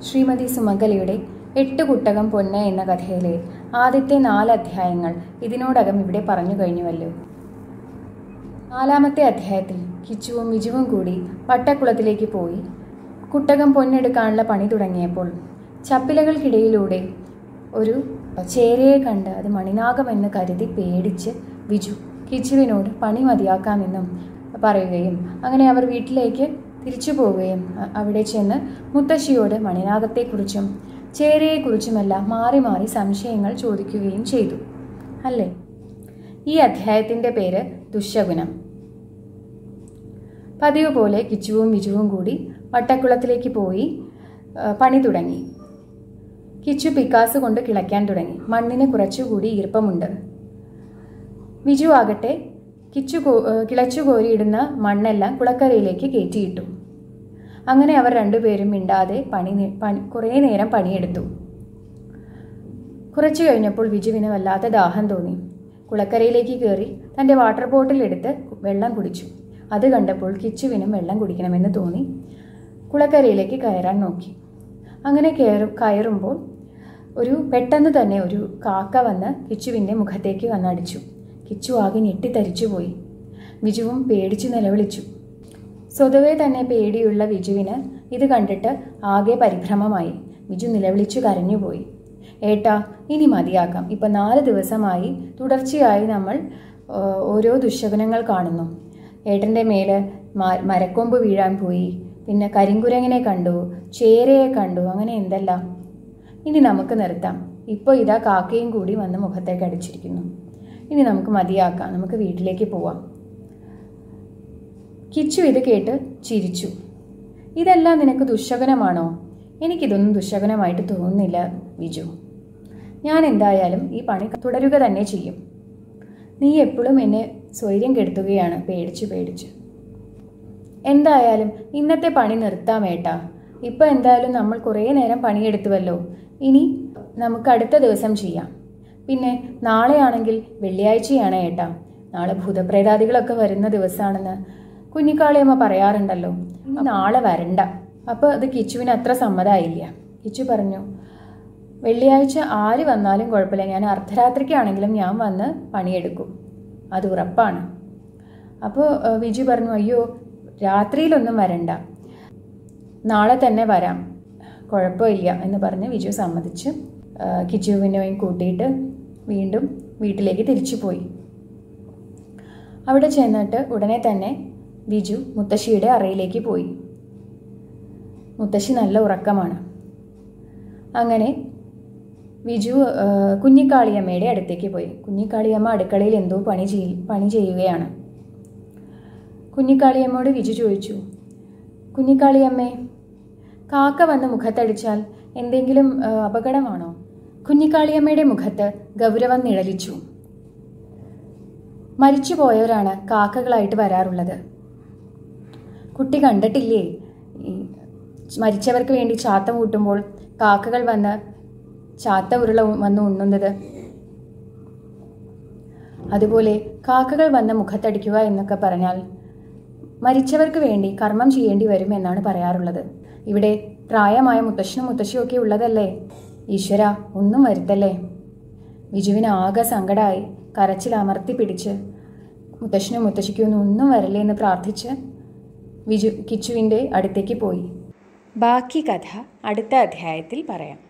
ശ്രീമതി സുമംഗലയുടെ എട്ട് കുട്ടകം പൊന്ന് എന്ന കഥയിലെ ആദ്യത്തെ നാല് അധ്യായങ്ങൾ ഇതിനോടകം ഇവിടെ പറഞ്ഞു കഴിഞ്ഞുവല്ലോ നാലാമത്തെ അധ്യായത്തിൽ കിച്ചുവും മിജുവും കൂടി വട്ടക്കുളത്തിലേക്ക് പോയി കുട്ടകം പൊന്നെടുക്കാനുള്ള പണി തുടങ്ങിയപ്പോൾ ചപ്പിലകൾക്കിടയിലൂടെ ഒരു ചേരയെ കണ്ട് അത് മണിനാഗമെന്ന് കരുതി പേടിച്ച് വിജു കിച്ചുവിനോട് പണി മതിയാക്കാമെന്നും പറയുകയും അങ്ങനെ അവർ വീട്ടിലേക്ക് തിരിച്ചു പോവുകയും അ- അവിടെ ചെന്ന് മുത്തശ്ശിയോട് മണിനാഗത്തെക്കുറിച്ചും ചേരയെക്കുറിച്ചുമെല്ലാം മാറി മാറി സംശയങ്ങൾ ചോദിക്കുകയും ചെയ്തു അല്ലേ ഈ അധ്യായത്തിൻ്റെ പേര് ദുശകുനം പതിവ് പോലെ കിച്ചുവും വിജുവും കൂടി വട്ടക്കുളത്തിലേക്ക് പോയി ആ, പണി തുടങ്ങി കിച്ചു പിക്കാസ് കൊണ്ട് കിളയ്ക്കാൻ തുടങ്ങി മണ്ണിന് കുറച്ചുകൂടി ഈർപ്പമുണ്ട് വിജു ആകട്ടെ കിച്ചു കോ ആ, കിളച്ചു കോരിയിടുന്ന മണ്ണെല്ലാം കുളക്കരയിലേക്ക് കയറ്റിയിട്ടു അങ്ങനെ അവർ രണ്ടുപേരും മിണ്ടാതെ പണി നി- പണി കുറേ നേരം പണിയെടുത്തു കുറച്ചു കഴിഞ്ഞപ്പോൾ വിജുവിന് വല്ലാത്ത ദാഹം തോന്നി കുളക്കരയിലേക്ക് കയറി തൻ്റെ വാട്ടർ ബോട്ടിൽ എടുത്ത് വെള്ളം കുടിച്ചു അത് കണ്ടപ്പോൾ കിച്ചുവിനും വെള്ളം കുടിക്കണമെന്ന് തോന്നി കുളക്കരയിലേക്ക് കയറാൻ നോക്കി അങ്ങനെ കയറും കയറുമ്പോൾ ഒരു പെട്ടെന്ന് തന്നെ ഒരു കാക്ക വന്ന് കിച്ചുവിൻ്റെ മുഖത്തേക്ക് വന്നടിച്ചു കിച്ചു ആകെ ഞെട്ടിത്തരിച്ചുപോയി വിജുവും പേടിച്ചു നിലവിളിച്ചു സ്വതവേ തന്നെ പേടിയുള്ള വിജുവിന് ഇത് കണ്ടിട്ട് ആകെ പരിഭ്രമമായി വിജു നിലവിളിച്ചു കരഞ്ഞുപോയി ഏട്ടാ ഇനി മതിയാക്കാം ഇപ്പം നാല് ദിവസമായി തുടർച്ചയായി നമ്മൾ ആ, ഓരോ ദുശകനങ്ങൾ കാണുന്നു ഏട്ടൻ്റെ മേലെ മ- മരക്കൊമ്പ് വീഴാൻ പോയി പിന്നെ കരിങ്കുരങ്ങിനെ കണ്ടു ചേരയെ കണ്ടു അങ്ങനെ എന്തെല്ലാം ഇനി നമുക്ക് നിർത്താം ഇപ്പോൾ ഇതാ കാക്കയും കൂടി വന്ന് മുഖത്തേക്ക് അടിച്ചിരിക്കുന്നു ഇനി നമുക്ക് മതിയാക്കാം നമുക്ക് വീട്ടിലേക്ക് പോവാം കിച്ചു ഇത് കേട്ട് ചിരിച്ചു ഇതെല്ലാം നിനക്ക് ദുശകനമാണോ എനിക്കിതൊന്നും ദുശകനമായിട്ട് തോന്നുന്നില്ല വിജു ഞാൻ എന്തായാലും ഈ പണി തുടരുക തന്നെ ചെയ്യും നീ എപ്പോഴും എന്നെ സ്വൈര്യം കെടുത്തുകയാണ് പേടിച്ച് പേടിച്ച് എന്തായാലും ഇന്നത്തെ പണി നിർത്താം ഏട്ടാ ഇപ്പം എന്തായാലും നമ്മൾ കുറേ നേരം പണിയെടുത്തുവല്ലോ ഇനി നമുക്ക് അടുത്ത ദിവസം ചെയ്യാം പിന്നെ നാളെയാണെങ്കിൽ വെള്ളിയാഴ്ചയാണ് ഏട്ടാ നാളെ ഭൂതപ്രേതാദികളൊക്കെ വരുന്ന ദിവസമാണെന്ന് കുഞ്ഞിക്കാളിയമ്മ പറയാറുണ്ടല്ലോ ഇനി നാളെ വരണ്ട അപ്പോൾ അത് കിച്ചുവിന് അത്ര സമ്മതമായില്ല കിച്ചു പറഞ്ഞു വെള്ളിയാഴ്ച ആര് വന്നാലും കുഴപ്പമില്ല ഞാൻ അർദ്ധരാത്രിക്കാണെങ്കിലും ഞാൻ വന്ന് പണിയെടുക്കും അത് ഉറപ്പാണ് അപ്പോൾ ഏഹ്, വിജു പറഞ്ഞു അയ്യോ രാത്രിയിലൊന്നും വരണ്ട നാളെ തന്നെ വരാം കുഴപ്പമില്ല എന്ന് പറഞ്ഞ് വിജു സമ്മതിച്ച് ഏഹ്, കിച്ചുവിനെയും കൂട്ടിയിട്ട് വീണ്ടും വീട്ടിലേക്ക് തിരിച്ചു പോയി അവിടെ ചെന്നിട്ട് ഉടനെ തന്നെ വിജു മുത്തശ്ശിയുടെ അറയിലേക്ക് പോയി മുത്തശ്ശി നല്ല ഉറക്കമാണ് അങ്ങനെ വിജു ആ, കുഞ്ഞിക്കാളിയമ്മയുടെ അടുത്തേക്ക് പോയി കുഞ്ഞിക്കാളിയമ്മ അടുക്കളയിൽ എന്തോ പണി ചെയ് പണി ചെയ്യുകയാണ് കുഞ്ഞിക്കാളിയമ്മയോട് വിജു ചോദിച്ചു കുഞ്ഞിക്കാളിയമ്മേ കാക്ക വന്ന് മുഖത്തടിച്ചാൽ എന്തെങ്കിലും ആ, അപകടമാണോ കുഞ്ഞിക്കാളിയമ്മയുടെ മുഖത്ത് ഗൗരവം നിഴലിച്ചു മരിച്ചുപോയവരാണ് കാക്കകളായിട്ട് വരാറുള്ളത് കുട്ടി കണ്ടിട്ടില്ലേ ഈ മരിച്ചവർക്ക് വേണ്ടി ചാത്ത കൂട്ടുമ്പോൾ കാക്കകൾ വന്ന് ചാത്ത ഉരുള വന്ന് ഉണ്ണുന്നത് അതുപോലെ കാക്കകൾ വന്ന് മുഖത്തടിക്കുക എന്നൊക്കെ പറഞ്ഞാൽ മരിച്ചവർക്ക് വേണ്ടി കർമ്മം ചെയ്യേണ്ടി വരും എന്നാണ് പറയാറുള്ളത് ഇവിടെ പ്രായമായ മുത്തശ്ശനും മുത്തശ്ശിയും ഒക്കെ ഉള്ളതല്ലേ ഈശ്വര ഒന്നും വരുത്തല്ലേ വിജുവിന് ആകെ സങ്കടമായി കരച്ചിൽ അമർത്തി പിടിച്ച് മുത്തശ്ശനും മുത്തശ്ശിക്കൊന്നും ഒന്നും വരല്ലേ എന്ന് പ്രാർത്ഥിച്ച് വിജു കിച്ചുവിൻ്റെ അടുത്തേക്ക് പോയി ബാക്കി കഥ അടുത്ത അധ്യായത്തിൽ പറയാം